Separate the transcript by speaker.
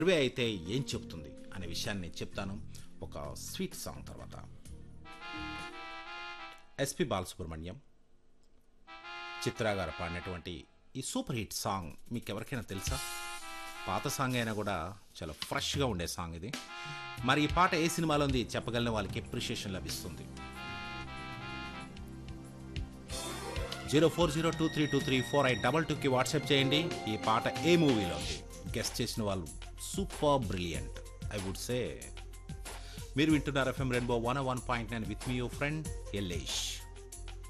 Speaker 1: survey అయితే ఏం చెప్తుంది అనే విషయాన్ని నేను చెప్తాను ఒక స్వీట్ సాంగ్ తర్వాత ఎస్పి బాలసుబ్రహ్మణ్యం చిత్రా గారు పాడినటువంటి ఈ సూపర్ హిట్ సాంగ్ మీకు ఎవరికైనా తెలుసా పాత సాంగ్ అయినా కూడా చాలా ఫ్రెష్గా ఉండే సాంగ్ ఇది మరి ఈ పాట ఏ సినిమాలో ఉంది చెప్పగలిగిన వాళ్ళకి ఎప్రిషియేషన్ లభిస్తుంది zero four zero two three two three four eight double టూకి వాట్సాప్ చేయండి ఈ పాట ఏ మూవీలో ఉంది గెస్ట్ చేసిన వాళ్ళు super brilliant I would say మీరు వింటున్నారు FM rainbow one one point nine with me your friend Yellesh